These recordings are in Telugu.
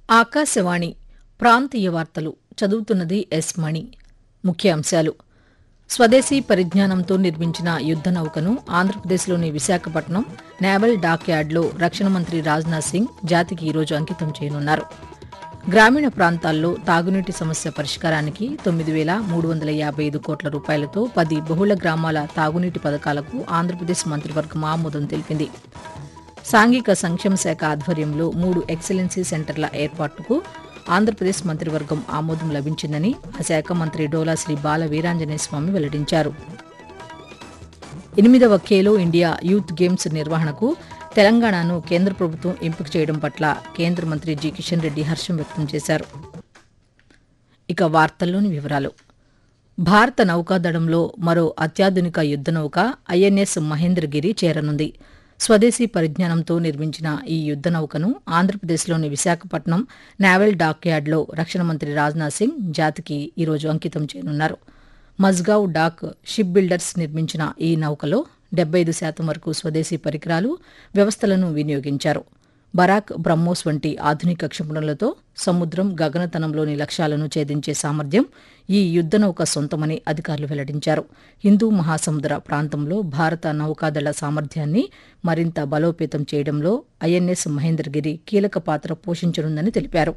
ఆకాశవాణి ప్రాంతీయ వార్తలు చదువుతున్నది ఎస్ మణి ముఖ్యాంశాలు స్వదేశీ పరిజ్ఞానంతో నిర్మించిన యుద్ద నౌకను ఆంధ్రప్రదేశ్లోని విశాఖపట్నం నేవల్ డాక్ యార్డ్లో రక్షణ మంత్రి రాజ్నాథ్ సింగ్ జాతికి ఈరోజు అంకితం చేయనున్నారు గ్రామీణ ప్రాంతాల్లో తాగునీటి సమస్య పరిష్కారానికి తొమ్మిది వేల మూడు వందల యాభై ఐదు కోట్ల రూపాయలతో పది బహుళ గ్రామాల తాగునీటి పథకాలకు ఆంధ్రప్రదేశ్ మంత్రివర్గం ఆమోదం తెలిపింది సాంఘిక సంక్షేమ శాఖ ఆధ్వర్యంలో మూడు ఎక్సలెన్సీ సెంటర్ల ఏర్పాటుకు ఆంధ్రప్రదేశ్ మంత్రివర్గం ఆమోదం లభించిందని ఆ శాఖ మంత్రి డోలా శ్రీ బాల వీరాంజనేయ స్వామి వెల్లడించారు ఎనిమిదవ ఖేలో ఇండియా యూత్ గేమ్స్ నిర్వహణకు తెలంగాణను కేంద్ర ప్రభుత్వం ఎంపిక చేయడం పట్ల కేంద్ర మంత్రి జి కిషన్ రెడ్డి హర్షం వ్యక్తం చేశారు ఇక వార్తల్లోని వివరాలు భారత నౌకాదళంలో మరో అత్యాధునిక యుద్ద నౌక ఐఎన్ఎస్ మహేంద్రగిరి చేరనుంది స్వదేశీ పరిజ్ఞానంతో నిర్మించిన ఈ యుద్ద నౌకను ఆంధ్రప్రదేశ్లోని విశాఖపట్నం నావెల్ డాక్ యార్డ్లో రక్షణ మంత్రి రాజ్నాథ్ సింగ్ జాతికి ఈరోజు అంకితం చేయనున్నారు మజ్గావ్ డాక్ షిప్ బిల్డర్స్ నిర్మించిన ఈ నౌకలో డెబ్బై ఐదు శాతం వరకు స్వదేశీ పరికరాలు వ్యవస్థలను వినియోగించారు బరాక్ బ్రహ్మోస్ వంటి ఆధునిక క్షిపణులతో సముద్రం గగనతనంలోని లక్ష్యాలను ఛేదించే సామర్థ్యం ఈ యుద్ద నౌక సొంతమని అధికారులు వెల్లడించారు హిందూ మహాసముద్ర ప్రాంతంలో భారత నౌకాదళ సామర్థ్యాన్ని మరింత బలోపేతం చేయడంలో ఐఎన్ఎస్ మహేంద్రగిరి కీలక పాత్ర పోషించనుందని తెలిపారు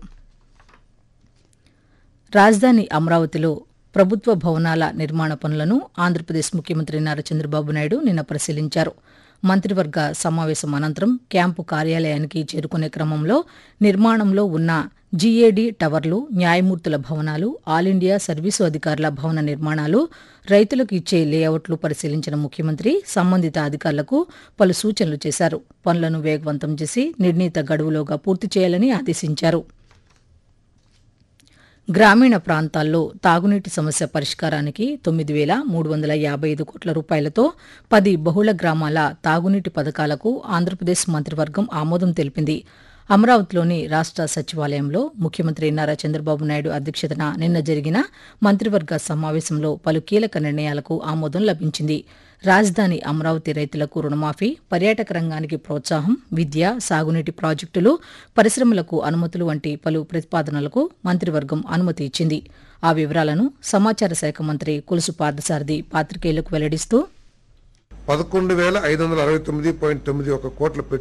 రాజధాని అమరావతిలో ప్రభుత్వ భవనాల నిర్మాణ పనులను ఆంధ్రప్రదేశ్ ముఖ్యమంత్రి నారా చంద్రబాబు నాయుడు నిన్న పరిశీలించారు మంత్రివర్గ సమావేశం అనంతరం క్యాంపు కార్యాలయానికి చేరుకునే క్రమంలో నిర్మాణంలో ఉన్న జీఏడీ టవర్లు న్యాయమూర్తుల భవనాలు ఆల్ ఇండియా సర్వీసు అధికారుల భవన నిర్మాణాలు రైతులకు ఇచ్చే లేఅవుట్లు పరిశీలించిన ముఖ్యమంత్రి సంబంధిత అధికారులకు పలు సూచనలు చేశారు పనులను వేగవంతం చేసి నిర్ణీత గడువులోగా పూర్తి చేయాలని ఆదేశించారు గ్రామీణ ప్రాంతాల్లో తాగునీటి సమస్య పరిష్కారానికి తొమ్మిది వేల మూడు వందల యాభై ఐదు కోట్ల రూపాయలతో పది బహుళ గ్రామాల తాగునీటి పథకాలకు ఆంధ్రప్రదేశ్ మంత్రివర్గం ఆమోదం తెలిపింది అమరావతిలోని రాష్ట సచివాలయంలో ముఖ్యమంత్రి నారా చంద్రబాబు నాయుడు అధ్యక్షతన నిన్న జరిగిన మంత్రివర్గ సమావేశంలో పలు కీలక నిర్ణయాలకు ఆమోదం లభించింది రాజధాని అమరావతి రైతులకు రుణమాఫీ పర్యాటక రంగానికి ప్రోత్సాహం విద్య సాగునీటి ప్రాజెక్టులు పరిశ్రమలకు అనుమతులు వంటి పలు ప్రతిపాదనలకు మంత్రివర్గం అనుమతి ఇచ్చింది ఆ వివరాలను సమాచార శాఖ మంత్రి కొలుసు పార్థసారథి పాత్రికేయులకు వెల్లడిస్తూ పదకొండు వేల ఐదు వందల అరవై తొమ్మిది పాయింట్ తొమ్మిది ఒక కోట్ల